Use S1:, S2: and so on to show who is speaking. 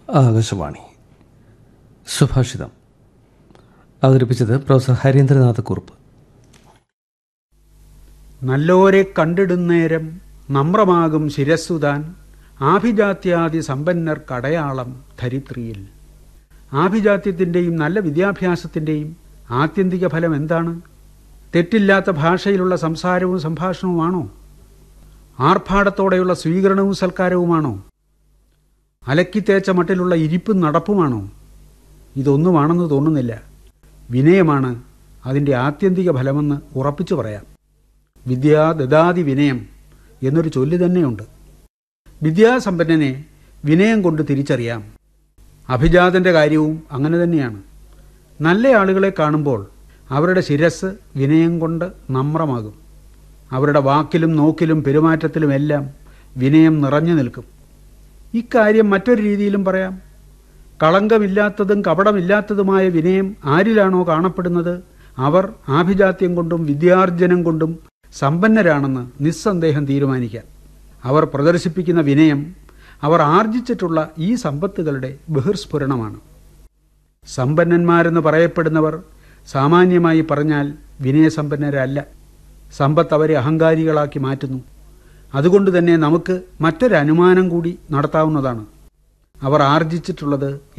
S1: ആകാശവാണി സുഭാഷിതം അവതരിപ്പിച്ചത് പ്രൊഫസർ ഹരീന്ദ്രനാഥ് കുറുപ്പ്
S2: നല്ലോരെ കണ്ടിടുന്നേരം നമ്രമാകും ശിരസ്സുതാൻ ആഭിജാത്യാദി സമ്പന്നർ കടയാളം ധരിത്രിയിൽ ആഭിജാത്യത്തിൻ്റെയും നല്ല വിദ്യാഭ്യാസത്തിൻ്റെയും ആത്യന്തിക ഫലം എന്താണ് തെറ്റില്ലാത്ത ഭാഷയിലുള്ള സംസാരവും സംഭാഷണവുമാണോ ആർഭാടത്തോടെയുള്ള സ്വീകരണവും സൽക്കാരവുമാണോ അലക്കിത്തേച്ച മട്ടിലുള്ള ഇരിപ്പും നടപ്പുമാണോ ഇതൊന്നുമാണെന്ന് തോന്നുന്നില്ല വിനയമാണ് അതിൻ്റെ ആത്യന്തിക ഫലമെന്ന് ഉറപ്പിച്ചു പറയാം വിദ്യാ ദദാതി വിനയം എന്നൊരു ചൊല്ല് തന്നെയുണ്ട് വിദ്യാസമ്പന്നനെ വിനയം കൊണ്ട് തിരിച്ചറിയാം അഭിജാതന്റെ കാര്യവും അങ്ങനെ തന്നെയാണ് നല്ല ആളുകളെ കാണുമ്പോൾ അവരുടെ ശിരസ് വിനയം കൊണ്ട് നമ്രമാകും അവരുടെ വാക്കിലും നോക്കിലും പെരുമാറ്റത്തിലുമെല്ലാം വിനയം നിറഞ്ഞു നിൽക്കും ഇക്കാര്യം മറ്റൊരു രീതിയിലും പറയാം കളങ്കമില്ലാത്തതും കപടമില്ലാത്തതുമായ വിനയം ആരിലാണോ കാണപ്പെടുന്നത് അവർ ആഭിജാത്യം കൊണ്ടും വിദ്യാർജനം കൊണ്ടും സമ്പന്നരാണെന്ന് നിസ്സന്ദേഹം തീരുമാനിക്കാം അവർ പ്രദർശിപ്പിക്കുന്ന വിനയം അവർ ആർജിച്ചിട്ടുള്ള ഈ സമ്പത്തുകളുടെ ബഹിർസ്ഫുരണമാണ് സമ്പന്നന്മാരെന്ന് പറയപ്പെടുന്നവർ സാമാന്യമായി പറഞ്ഞാൽ വിനയസമ്പന്നരല്ല സമ്പത്ത് അവരെ അഹങ്കാരികളാക്കി മാറ്റുന്നു അതുകൊണ്ട് തന്നെ നമുക്ക് മറ്റൊരു അനുമാനം കൂടി നടത്താവുന്നതാണ് അവർ ആർജിച്ചിട്ടുള്ളത്